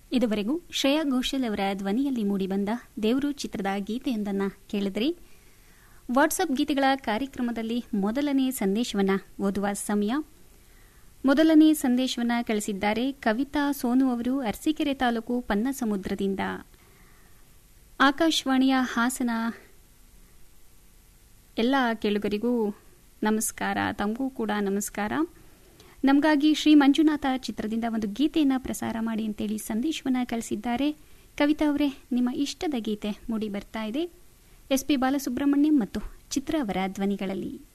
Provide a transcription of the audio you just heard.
ಇದುವರೆಗೂ ಶ್ರೇಯಾ ಘೋಷಲ್ ಅವರ ಧ್ವನಿಯಲ್ಲಿ ಮೂಡಿಬಂದ ದೇವರು ಚಿತ್ರದ ಗೀತೆಯೊಂದನ್ನು ಕೇಳಿದ್ರಿ ವಾಟ್ಸಪ್ ಗೀತೆಗಳ ಕಾರ್ಯಕ್ರಮದಲ್ಲಿ ಮೊದಲನೇ ಸಂದೇಶವನ್ನು ಓದುವ ಸಮಯ ಮೊದಲನೇ ಸಂದೇಶವನ್ನು ಕಳಿಸಿದ್ದಾರೆ ಕವಿತಾ ಸೋನು ಅವರು ಅರಸೀಕೆರೆ ತಾಲೂಕು ಪನ್ನಸಮುದ್ರದಿಂದ ಆಕಾಶವಾಣಿಯ ಹಾಸನ ಎಲ್ಲ ಕೇಳುಗರಿಗೂ ನಮಸ್ಕಾರ ತಮಗೂ ಕೂಡ ನಮಸ್ಕಾರ ನಮಗಾಗಿ ಶ್ರೀ ಮಂಜುನಾಥ ಚಿತ್ರದಿಂದ ಒಂದು ಗೀತೆಯನ್ನು ಪ್ರಸಾರ ಮಾಡಿ ಅಂತೇಳಿ ಸಂದೇಶವನ್ನು ಕಳಿಸಿದ್ದಾರೆ ಕವಿತಾ ಅವರೇ ನಿಮ್ಮ ಇಷ್ಟದ ಗೀತೆ ಮೂಡಿ ಬರ್ತಾ ಇದೆ ಎಸ್ ಪಿ ಬಾಲಸುಬ್ರಹ್ಮಣ್ಯಂ ಮತ್ತು ಚಿತ್ರ ಅವರ ಧ್ವನಿಗಳಲ್ಲಿ